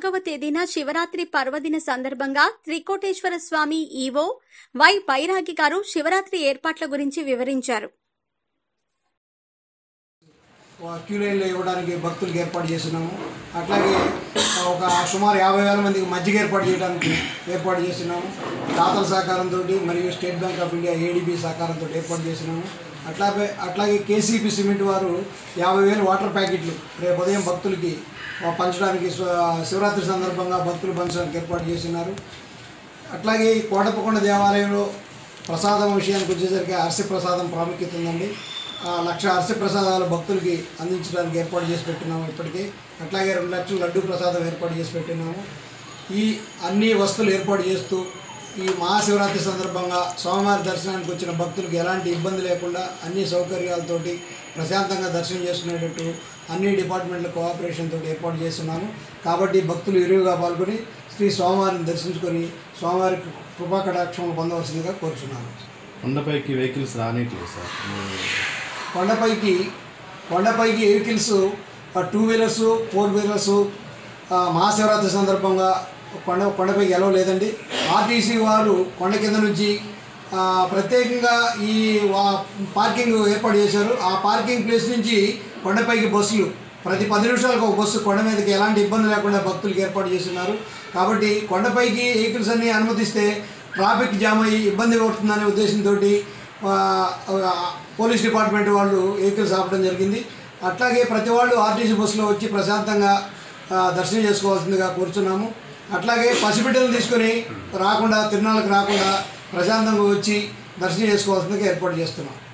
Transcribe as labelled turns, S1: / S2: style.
S1: నాలుగవ తేదీన శివరాత్రి పర్వదిన సందర్భంగా త్రికోటేశ్వర స్వామి ఈవో వై బైరాగి గారు శివరాత్రి ఏర్పాట్ల గురించి వివరించారు
S2: క్యూ లైన్లో ఇవ్వడానికి భక్తులకు ఏర్పాటు చేస్తున్నాము అట్లాగే ఒక సుమారు యాభై వేల మందికి మజ్జిగ ఏర్పాటు చేయడానికి ఏర్పాటు చేస్తున్నాము దాతల సహకారంతో మరియు స్టేట్ బ్యాంక్ ఆఫ్ ఇండియా ఏడీబీ సహకారంతో ఏర్పాటు చేస్తున్నాము అట్లాగే అట్లాగే కేసీపీ సిమెంట్ వారు యాభై వేలు వాటర్ ప్యాకెట్లు రేపు ఉదయం భక్తులకి పంచడానికి స్వ- శివరాత్రి సందర్భంగా భక్తులు పంచడానికి ఏర్పాటు చేస్తున్నారు అట్లాగే ఈ కోటప్పకొండ దేవాలయంలో ప్రసాదం విషయానికి వచ్చేసరికి అరసి ప్రసాదం ప్రాముఖ్యత ఉందండి ఆ లక్ష అరసి ప్రసాదాలు భక్తులకి అందించడానికి ఏర్పాటు చేసి పెట్టున్నాము ఇప్పటికే అట్లాగే రెండు లక్షల లడ్డు ప్రసాదం ఏర్పాటు చేసి పెట్టినాము ఈ అన్ని వస్తువులు ఏర్పాటు చేస్తూ ఈ మహాశివరాత్రి సందర్భంగా స్వామివారి దర్శనానికి వచ్చిన భక్తులకు ఎలాంటి ఇబ్బంది లేకుండా అన్ని సౌకర్యాలతోటి ప్రశాంతంగా దర్శనం చేసుకునేటట్టు అన్ని డిపార్ట్మెంట్ల కోఆపరేషన్ తోటి ఏర్పాటు చేస్తున్నాము కాబట్టి భక్తులు విరివిగా పాల్గొని శ్రీ స్వామివారిని దర్శించుకొని స్వామివారి కృపా కటాక్షం పొందవలసిందిగా కోరుచున్నాను
S3: కొండపైకి వెహికల్స్ రానిట్లేదు సార్
S2: కొండపైకి కొండపైకి vehicles two wheelers four wheelers Mahashivratri సందర్భంగా కొండ కొండపైకి ఎలా లేదండి ఆర్టీసీ వారు కొండ కింద నుంచి ఆ, ప్రత్యేకంగా ఈ వా- పార్కింగ్ ఏర్పాటు చేశారు ఆ పార్కింగ్ ప్లేస్ నుంచి కొండపైకి బస్సులు ప్రతి పది నిమిషాలకు ఒక బస్సు కొండ మీదకి ఎలాంటి ఇబ్బంది లేకుండా భక్తులకు ఏర్పాటు చేస్తున్నారు కాబట్టి కొండపైకి వెహికల్స్ అన్ని అనుమతిస్తే ట్రాఫిక్ జామ్ అయ్యి ఇబ్బంది పడుతుందనే ఉద్దేశంతో పోలీస్ డిపార్ట్మెంట్ వాళ్ళు వెహికల్స్ ఆపడం జరిగింది అట్లాగే ప్రతి వాళ్ళు ఆర్టీసీ బస్సులో వచ్చి ప్రశాంతంగా ఆ, దర్శనం చేసుకోవాల్సిందిగా కోరుచున్నాము అట్లాగే పసిబిడ్డలు తీసుకొని రాకుండా తిరునాళ్ళకి రాకుండా ప్రశాంతంగా వచ్చి దర్శనం చేసుకోవాల్సిందిగా ఏర్పాటు చేస్తున్నాం